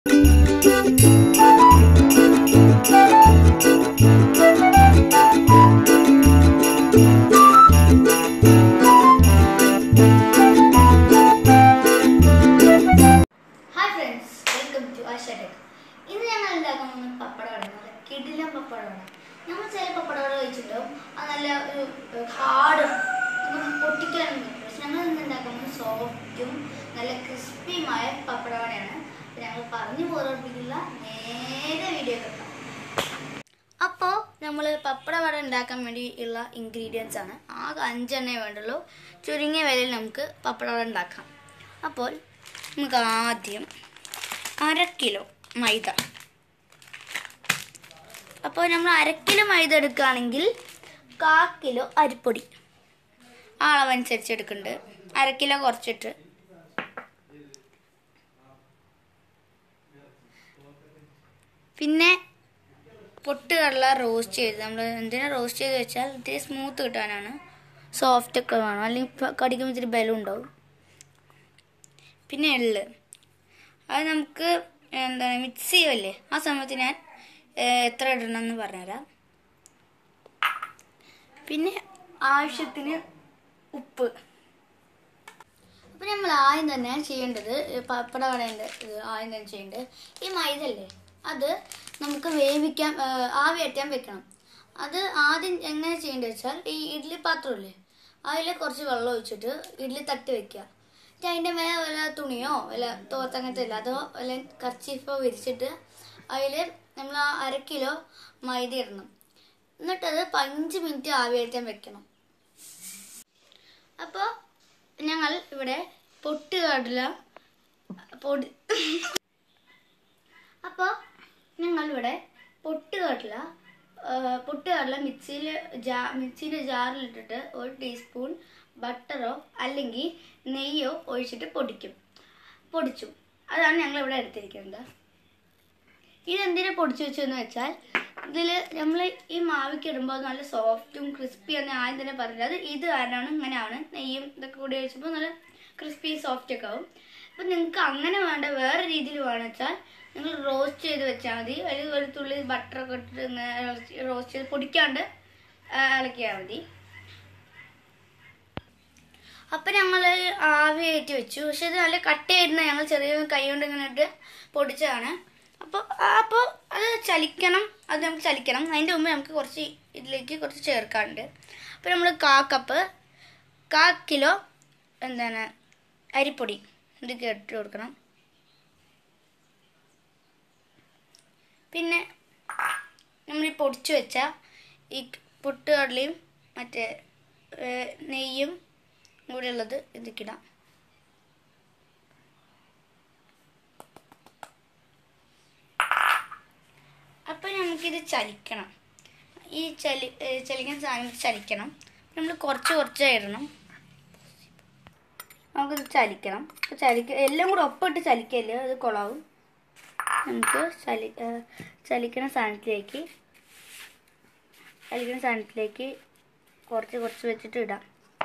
Hi friends welcome to Asha Tech ഇന്ന് ഞങ്ങൾ ഉണ്ടാക്കാൻ പോകുന്ന പപ്പടമാണ് നല്ല കിടിലം പപ്പടമാണ് നമ്മൾ ചില പപ്പടങ്ങൾ കഴിച്ചിട്ടുണ്ടാവും അത് നല്ല ഒരു ഹാർഡ് നമുക്ക് പൊട്ടിക്കാനും പറ്റും പക്ഷെ ഞങ്ങൾ ഇന്ന് ഉണ്ടാക്കാൻ പോകുന്നത് സോഫ്റ്റും നല്ല ക്രിസ്പിയുമായ പപ്പടവടയാണ് അപ്പോൾ ഞങ്ങൾ പറഞ്ഞു പോകാറില്ല നേരെ വീഡിയോ കിട്ടാം അപ്പോൾ നമ്മൾ പപ്പടവട ഉണ്ടാക്കാൻ വേണ്ടി ഉള്ള ഇൻഗ്രീഡിയൻസ് ആണ് ആകെ അഞ്ചെണ്ണേ വേണ്ടുള്ളൂ ചുരുങ്ങിയ വിലയിൽ നമുക്ക് പപ്പടവട ഉണ്ടാക്കാം അപ്പോൾ നമുക്ക് ആദ്യം അര കിലോ മൈദ അപ്പോൾ നമ്മൾ അര കിലോ മൈദ എടുക്കുകയാണെങ്കിൽ കാ കിലോ അരിപ്പൊടി ആ അളവനുസരിച്ച് എടുക്കുന്നുണ്ട് അര കിലോ കുറച്ചിട്ട് പിന്നെ പൊട്ടുകടല റോസ്റ്റ് ചെയ്ത് നമ്മൾ എന്തിനാ റോസ്റ്റ് ചെയ്ത് വെച്ചാൽ ഇത്തിരി സ്മൂത്ത് കിട്ടാനാണ് സോഫ്റ്റ് ഒക്കെ വേണം അല്ലെങ്കിൽ ഇപ്പം കടിക്കുമ്പോൾ ഇത്തിരി ബലം ഉണ്ടാവും പിന്നെ എള്ള് അത് നമുക്ക് എന്താണ് മിക്സ് ചെയ്യുമല്ലേ ആ സമയത്ത് ഞാൻ ഏഹ്, എത്ര ഇടണം എന്ന് പറഞ്ഞുതരാം പിന്നെ ആവശ്യത്തിന് ഉപ്പ് അപ്പം നമ്മൾ ആദ്യം തന്നെ ചെയ്യേണ്ടത് പപ്പട വടേൻ്റെ ഇത് ആദ്യം തന്നെ ചെയ്യേണ്ടത് ഈ മൈദ അല്ലേ അത് നമുക്ക് വേവിക്കാൻ ഏഹ്, ആവി അറ്റാൻ വെക്കണം അത് ആദ്യം എങ്ങനെ ചെയ്യേണ്ടത് വെച്ചാൽ ഈ ഇഡ്ഡലി പാത്രമില്ലേ അതിൽ കുറച്ച് വെള്ളം ഒഴിച്ചിട്ട് ഇഡ്ഡലി തട്ടി വെക്കുക എന്നിട്ട് അതിൻ്റെ മേലെ വല്ല തുണിയോ വല്ല തോർത്ത് അങ്ങനത്തെ ഇല്ല അതോ വല്ല കർച്ചീഫോ വിരിച്ചിട്ട് അതിൽ നമ്മൾ ആ അര കിലോ മൈദ ഇടണം എന്നിട്ടത് പതിനഞ്ച് മിനിറ്റ് ആവിയേറ്റാൻ വെക്കണം അപ്പോൾ ഞങ്ങൾ ഇവിടെ പൊട്ടുകടല പൊടി അപ്പോൾ ഞങ്ങൾ ഇവിടെ പൊട്ടുകടല ആ, പൊട്ടുകടല മിക്സിയിൽ ജാ മിക്സിയുടെ ജാറിലിട്ടിട്ട് ഒരു ടീസ്പൂൺ ബട്ടറോ അല്ലെങ്കിൽ നെയ്യോ ഒഴിച്ചിട്ട് പൊടിക്കും പൊടിച്ചു അതാണ് ഞങ്ങൾ ഇവിടെ എടുത്തിരിക്കുന്നത് ഇതെന്തിനാ പൊടിച്ചു വെച്ചതെന്ന് വെച്ചാൽ ഇതിൽ നമ്മൾ ഈ മാവിക്ക് ഇടുമ്പോൾ നല്ല സോഫ്റ്റും ക്രിസ്പി എന്ന് ആദ്യം തന്നെ പറഞ്ഞത് അത് ഇത് കാരണമാണ് ഇങ്ങനെയാണ് നെയ്യും ഇതൊക്കെ കൂടി ഒഴിച്ചപ്പോൾ നല്ല ക്രിസ്പി സോഫ്റ്റ് ഒക്കെ ആവും അപ്പം നിങ്ങൾക്ക് അങ്ങനെ വേണ്ട വേറെ രീതിയിൽ വേണമെന്ന് വെച്ചാൽ നിങ്ങൾ റോസ്റ്റ് ചെയ്ത് വെച്ചാൽ മതി അതിൽ ഒരു തുള്ളി ബട്ടറൊക്കെ ഇട്ടിട്ട് ഇങ്ങനെ റോസ്റ്റ് ചെയ്ത് പൊടിക്കാണ്ട് ആ, ഇളക്കിയാൽ മതി അപ്പം ഞങ്ങൾ ആവി കയറ്റി വെച്ചു പക്ഷെ ഇത് നല്ല കട്ടയായിരുന്നു ഞങ്ങൾ ചെറിയ കൈ കൊണ്ട് ഇങ്ങനെ ഇട്ട് പൊടിച്ചതാണ് അപ്പോൾ അപ്പോൾ അത് ചലിക്കണം അത് നമുക്ക് ചലിക്കണം അതിൻ്റെ മുമ്പ് നമുക്ക് കുറച്ച് ഇതിലേക്ക് കുറച്ച് ചേർക്കാനുണ്ട് അപ്പോൾ നമ്മൾ കാ കപ്പ് കാ കിലോ എന്താണ് അരിപ്പൊടി ഇത് ഇട്ട് കൊടുക്കണം പിന്നെ നമ്മൾ ഈ പൊടിച്ചു വെച്ച ഈ പൊട്ടുകടലയും മറ്റേ ഏഹ്, നെയ്യും കൂടെ ഉള്ളത് ഇതിക്കിടാം അപ്പം നമുക്കിത് ചലിക്കണം ഈ ചലി ഏഹ്, ചലിക്കുന്ന സാധനം ചലിക്കണം നമ്മൾ കുറച്ച് കുറച്ച് ഇടണം നമുക്കിത് ചലിക്കണം അപ്പോൾ ചലിക്ക എല്ലാം കൂടെ ഒപ്പിട്ട് ചലിക്കല്ലേ അത് കൊളാവും നമുക്ക് ചലി ഏഹ്, ചലിക്കുന്ന സാധനത്തിലേക്ക് ചലിക്കുന്ന സാധനത്തിലേക്ക് കുറച്ച് കുറച്ച് വെച്ചിട്ട് ഇടാം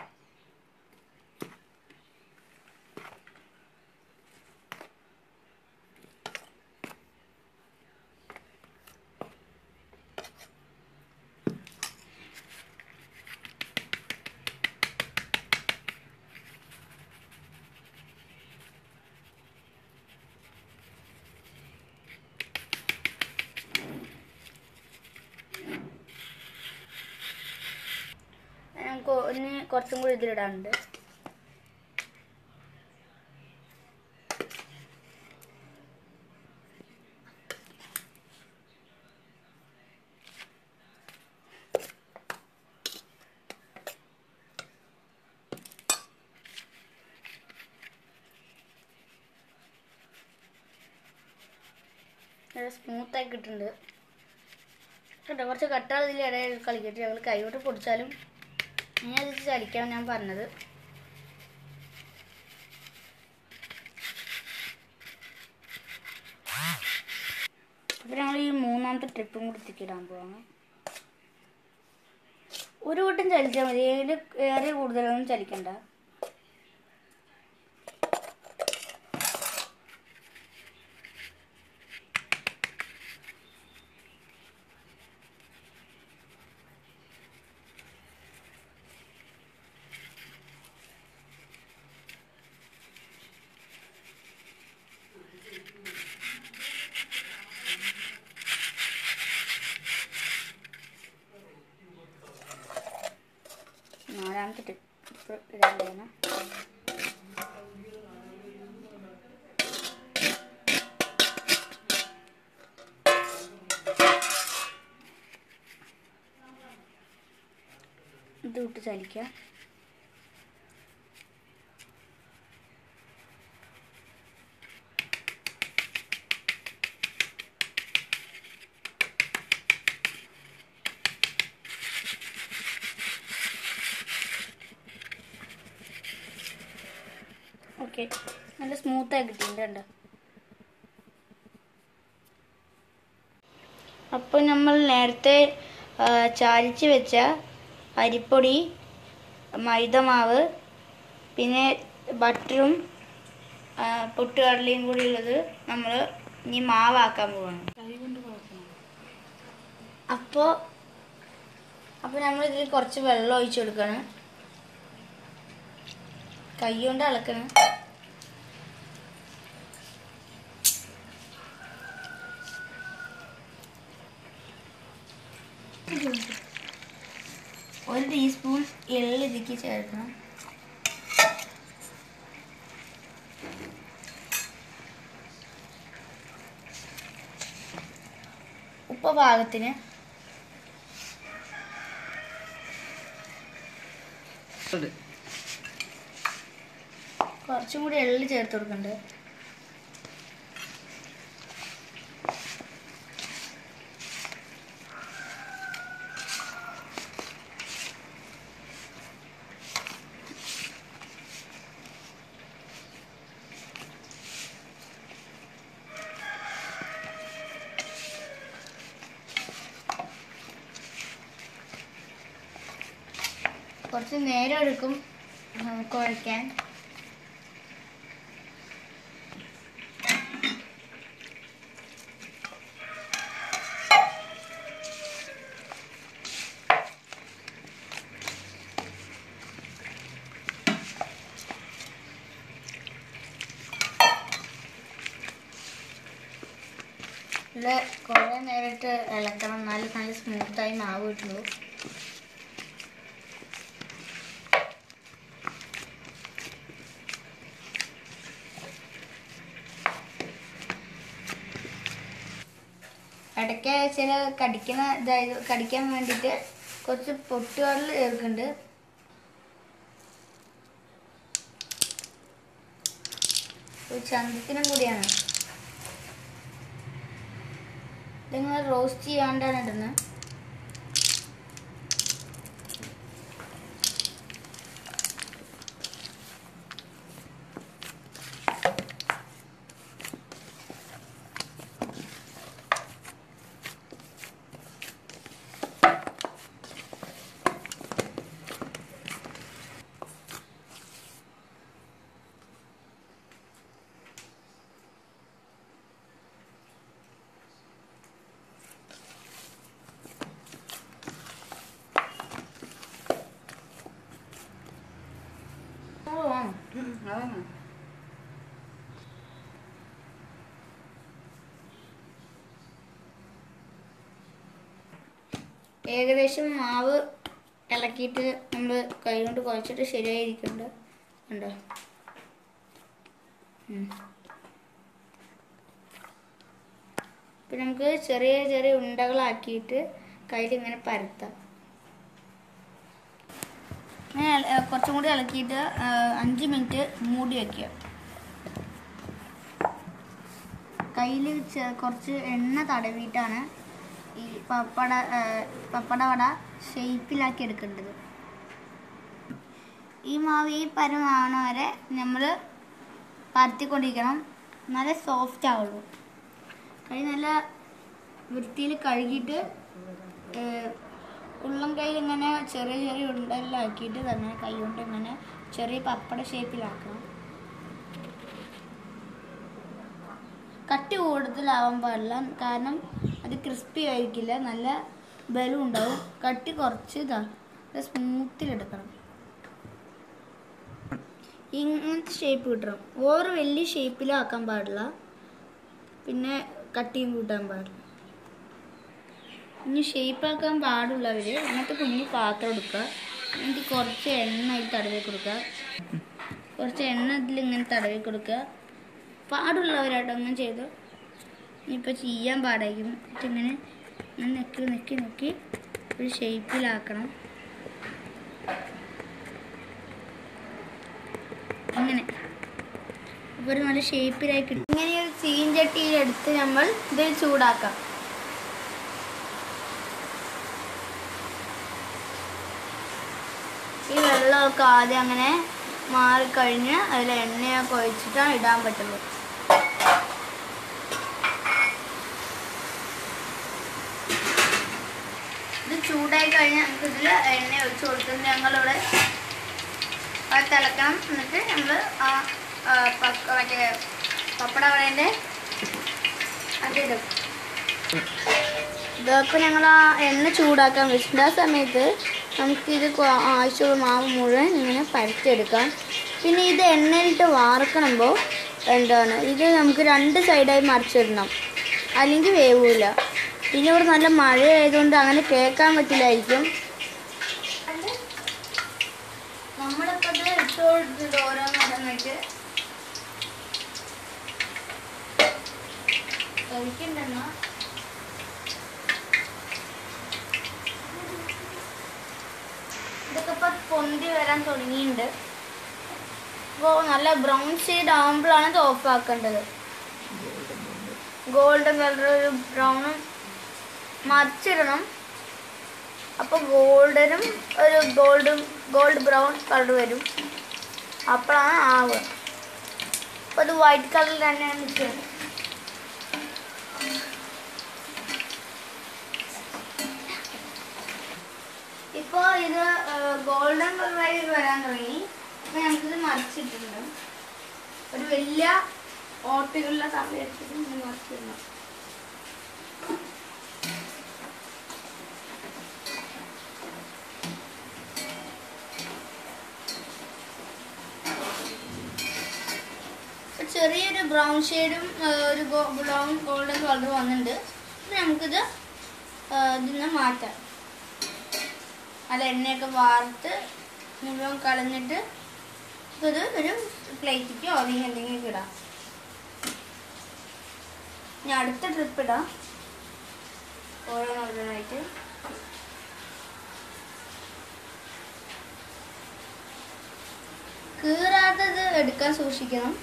നമുക്ക് ഇനി കുറച്ചും കൂടി ഇതിലിടാനുണ്ട് സ്മൂത്ത് ആയി കിട്ടുന്നുണ്ട് കേട്ടോ കുറച്ച് കട്ട ഇതിൽ ഇടയിൽ കളിക്കട്ടെ ഞങ്ങൾ കൈകൊണ്ട് പൊടിച്ചാലും ഇനി അത് ചലിക്കാൻ ഞാൻ പറഞ്ഞത് അപ്പം ഞങ്ങൾ ഈ മൂന്നാമത്തെ ട്രിപ്പും കൂടി തിക്കിടാൻ പോവാണ് ഒരു വട്ടം ചലിച്ചാൽ മതി അതിൽ ഏറെ കൂടുതലൊന്നും ചലിക്കണ്ട രണ്ടാമത്തെ ടിപ്പ് ഇടേണ്ടതാണ് ഇത് വിട്ട് ചലിക്കുക ഓക്കെ നല്ല സ്മൂത്തായി കിട്ടിയിട്ടുണ്ട് കണ്ടോ അപ്പോൾ നമ്മൾ നേരത്തെ ആ, ചാലിച്ച് വെച്ച അരിപ്പൊടി മൈദമാവ് പിന്നെ ബട്ടറും ആ, പൊട്ടുകടലയും കൂടി ഉള്ളത് നമ്മൾ ഇനി മാവാക്കാൻ പോവാണ് അപ്പോൾ അപ്പോൾ നമ്മൾ ഇതിൽ കുറച്ച് വെള്ളം ഒഴിച്ചു കൊടുക്കണം കൈ കൊണ്ട് അളക്കണം ഒരു ടീസ്പൂൺ എള്ള് ഇതിക്ക് ചേർക്കണം ഉപ്പ് പാകത്തിന് കുറച്ചും കൂടി എള്ള് ചേർത്ത് കൊടുക്കണ്ട് കുറച്ച് നേരം എടുക്കും നമുക്ക് കുഴയ്ക്കാൻ ഇത് കുറേ നേരിട്ട് ഇളക്കണം എന്നാലും നല്ല സ്മൂത്തായി മാവ് കിട്ടുള്ളൂ ഇടയ്ക്ക് ചില കടിക്കുന്ന ഇതായത് കടിക്കാൻ വേണ്ടിയിട്ട് കുറച്ച് പൊട്ടുകടൽ ചേർക്കുന്നുണ്ട് ഒരു ചന്തത്തിനും കൂടിയാണ് നിങ്ങൾ റോസ്റ്റ് ചെയ്യാണ്ടാണ് ഇടുന്നത് അതാണ് ഏകദേശം മാവ് ഇളക്കിയിട്ട് നമ്മൾ കൈ കൊണ്ട് കുഴച്ചിട്ട് ശരിയായിരിക്കുന്നുണ്ട് ഉണ്ടോ ഉം. പിന്നെ നമുക്ക് ചെറിയ ചെറിയ ഉണ്ടകളാക്കിയിട്ട് കയ്യിൽ ഇങ്ങനെ പരത്താം ഇങ്ങനെ ഇള- ഏ, കുറച്ചും കൂടി ഇളക്കിയിട്ട് ആ, അഞ്ച് മിനിറ്റ് മൂടി വയ്ക്കുക കയ്യിൽ കുറച്ച് എണ്ണ തടവിയിട്ടാണ് ഈ പപ്പട ആ, പപ്പട വട ഷേപ്പിലാക്കി എടുക്കേണ്ടത് ഈ മാവ് ഈ പരമാവണ വരെ നമ്മൾ പരത്തിക്കൊണ്ടിരിക്കണം നല്ല സോഫ്റ്റ് ആവുള്ളൂ കൈ നല്ല വൃത്തിയിൽ കഴുകിയിട്ട് ഏഹ്, ഉള്ളം കയ്യിൽ ഇങ്ങനെ ചെറിയ ചെറിയ ഉണ്ടെല്ലാം ആക്കിയിട്ട് തന്നെ കൈ കൊണ്ട് ഇങ്ങനെ ചെറിയ പപ്പട ഷേപ്പിലാക്കണം കട്ടി കൂടുതലാവാൻ പാടില്ല കാരണം അത് ക്രിസ്പി ആയിരിക്കില്ല നല്ല ബലം ഉണ്ടാവും കട്ടി കുറച്ച് ഇതാ സ്മൂത്തിലെടുക്കണം ഇങ്ങനത്തെ ഷേപ്പ് കിട്ടണം ഓവർ വലിയ ഷേപ്പിലാക്കാൻ പാടില്ല പിന്നെ കട്ടിയും കൂട്ടാൻ പാടില്ല ഇനി ഷേപ്പാക്കാൻ പാടുള്ളവർ ഇങ്ങനത്തെ കുഞ്ഞു പാത്രം എടുക്കുക എന്നിട്ട് കുറച്ച് എണ്ണ ഇതിൽ തടവി കൊടുക്കുക കുറച്ച് എണ്ണ ഇതിൽ ഇങ്ങനെ തടവി കൊടുക്കുക പാടുള്ളവരാട്ടോ അങ്ങനെ ചെയ്തു ഇനിയിപ്പോൾ ചെയ്യാൻ പാടായിരിക്കും എന്നിട്ട് ഇങ്ങനെ ഇങ്ങനെ നെക്കി നെക്കി നെക്കി ഒരു ഷേപ്പിലാക്കണം ഇങ്ങനെ അപ്പോൾ ഒരു നല്ല ഷേപ്പിലായി കിട്ടും ഇങ്ങനെ ഒരു ചീഞ്ചട്ടിയിലെടുത്ത് നമ്മൾ ഇത് ചൂടാക്കാം ഈ വെള്ളമൊക്കെ ആദ്യം അങ്ങനെ മാറിക്കഴിഞ്ഞ് അതിൽ എണ്ണയൊക്കെ ഒഴിച്ചിട്ടാണ് ഇടാൻ പറ്റുള്ളൂ ഇത് ചൂടായി കഴിഞ്ഞാൽ നമുക്ക് ഇതിൽ എണ്ണ ഒഴിച്ച് കൊടുത്തിട്ട് ഞങ്ങളിവിടെ അത് തിളക്കണം എന്നിട്ട് നമ്മൾ ആ ആ, പക്ക മറ്റേ പപ്പട വടേൻ്റെ അതിടും ഇതൊക്കെ ഞങ്ങൾ ആ എണ്ണ ചൂടാക്കാൻ വെച്ചിട്ടുണ്ട് ആ സമയത്ത് നമുക്കിത് കൊ- ആവശ്യമുള്ള മാവ് മുഴുവൻ ഇങ്ങനെ പരത്തിയെടുക്കാം പിന്നെ ഇത് എണ്ണയിലിട്ട് വാർക്കണമ്പോൾ എന്താണ് ഇത് നമുക്ക് രണ്ട് സൈഡായി മറിച്ചിടണം അല്ലെങ്കിൽ വേവൂല പിന്നെ ഇവിടെ നല്ല മഴ ആയതുകൊണ്ട് അങ്ങനെ കേൾക്കാൻ പറ്റില്ലായിരിക്കും നമ്മളിപ്പോൾ ഇത് ഇട്ട് കൊടുത്തിട്ട് ഓരോന്നോരോന്നായിട്ട് കഴിക്കണ്ടെന്നാ ഇതൊക്കെ ഇപ്പൊ പൊന്തി വരാൻ തുടങ്ങിയിട്ടുണ്ട് അപ്പോൾ നല്ല ബ്രൗൺ ഷെയ്ഡ് ആകുമ്പോഴാണ് ഇത് ഓഫ് ആക്കേണ്ടത് ഗോൾഡൻ കളർ ഒരു ബ്രൗണും മറിച്ചിടണം അപ്പോൾ ഗോൾഡനും ഒരു ഗോൾഡും ഗോൾഡ് ബ്രൗൺ കളർ വരും അപ്പോഴാണ് ആവുക അപ്പോൾ അത് വൈറ്റ് കളറിൽ തന്നെയാണ് നിൽക്കുന്നത് ഇപ്പോൾ ഇത് ഗോൾഡൻ കളറായി വരാൻ തുടങ്ങി അപ്പോൾ നമുക്കിത് മറിച്ചിട്ടുണ്ട് ഒരു വലിയ ഓട്ടുകളുള്ള സമയത്ത് ഇത് മറിച്ചിടണം ഒരു ചെറിയൊരു ബ്രൗൺ ഷെയ്ഡും ഒരു ബ്രൗൺ ഗോൾഡൻ കളർ വന്നിട്ടുണ്ട് ഇനി നമുക്കിത് ആ, ഇതിന്ന് മാറ്റാം അത് എണ്ണയൊക്കെ വാർത്ത് മുഴുവൻ കളഞ്ഞിട്ട് ഇത് ഒരു പ്ലേറ്റിക്കോ അല്ലെങ്കിൽ എന്തെങ്കിലും ഇടാം ഞാൻ അടുത്ത ട്രിപ്പ് ഇടാം ഓരോന്നോരോന്നായിട്ട് കീറാത്തത് എടുക്കാൻ സൂക്ഷിക്കണം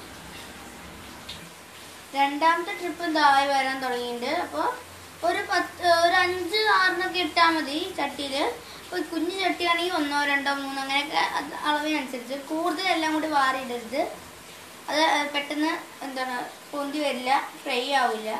രണ്ടാമത്തെ ട്രിപ്പ് താഴെ വരാൻ തുടങ്ങിയിട്ടുണ്ട് അപ്പോൾ ഒരു പത്ത് ഒരു അഞ്ച് ആറിനൊക്കെ ഇട്ടാൽ മതി ചട്ടിയിൽ ഒരു കുഞ്ഞു ചട്ടിയാണെങ്കിൽ ഒന്നോ രണ്ടോ മൂന്നോ അങ്ങനെയൊക്കെ അത് അളവിനനുസരിച്ച് കൂടുതൽ എല്ലാം കൂടി വാറിയിടരുത് അത് പെട്ടെന്ന് എന്താണ് പൊന്തി വരില്ല ഫ്രൈ ആവില്ല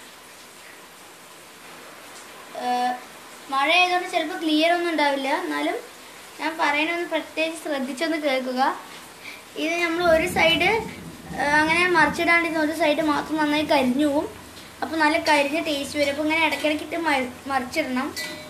ഏഹ് മഴ ആയതുകൊണ്ട് ചിലപ്പോൾ ക്ലിയർ ഒന്നും ഉണ്ടാവില്ല എന്നാലും ഞാൻ പറയണൊന്ന് പ്രത്യേകിച്ച് ശ്രദ്ധിച്ചൊന്ന് കേൾക്കുക ഇത് നമ്മൾ ഒരു സൈഡ് അങ്ങനെ മറിച്ചിടാണ്ടിരുന്ന ഒരു സൈഡ് മാത്രം നന്നായി കരിഞ്ഞു പോവും അപ്പോൾ നല്ല കരിഞ്ഞ ടേസ്റ്റ് വരും അപ്പോൾ ഇങ്ങനെ ഇടയ്ക്കിടയ്ക്കിട്ട് മ- മറിച്ചിടണം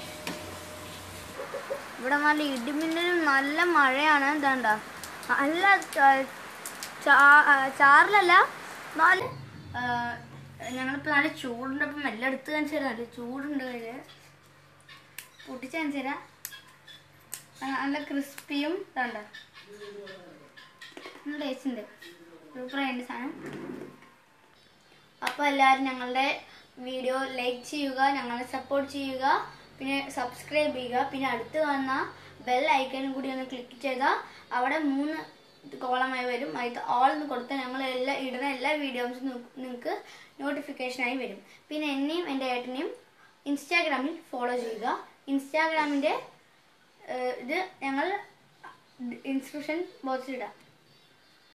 ഇവിടെ നല്ല ഇടിമിന്നലും നല്ല മഴയാണ് എന്താണ്ട നല്ല ച- ചാ- ആ, ചാറിലല്ല എന്നാലും ഞങ്ങളിപ്പോൾ നല്ല ചൂടുണ്ട് അപ്പം മെല്ലെ എടുത്ത് കാണിച്ചു തരാം നല്ല ചൂടുണ്ട് കയ്യിൽ പൊട്ടിച്ച് കാണിച്ചു തരാം ആ, നല്ല ക്രിസ്പിയും ഇതാണ്ട നല്ല ടേസ്റ്റ് ഉണ്ട് സൂപ്പറായിട്ട് സാധനം അപ്പോൾ എല്ലാവരും ഞങ്ങളുടെ വീഡിയോ ലൈക്ക് ചെയ്യുക ഞങ്ങളെ സപ്പോർട്ട് ചെയ്യുക പിന്നെ സബ്സ്ക്രൈബ് ചെയ്യുക പിന്നെ അടുത്ത് വന്ന ബെൽ ഐക്കണും കൂടി ഒന്ന് ക്ലിക്ക് ചെയ്താൽ അവിടെ മൂന്ന് കോളമായി വരും അതിൽ ഓൾ എന്ന് കൊടുത്താൽ ഞങ്ങൾ എല്ലാ ഇടുന്ന എല്ലാ വീഡിയോസും നിങ്ങൾക്ക് നോട്ടിഫിക്കേഷനായി വരും പിന്നെ എന്നെയും എൻ്റെ ഏട്ടനെയും ഇൻസ്റ്റാഗ്രാമിൽ ഫോളോ ചെയ്യുക ഇൻസ്റ്റാഗ്രാമിൻ്റെ ഇത് ഞങ്ങൾ ഇൻസ്ക്രിപ്ഷൻ ബോക്സിൽ ഇടാം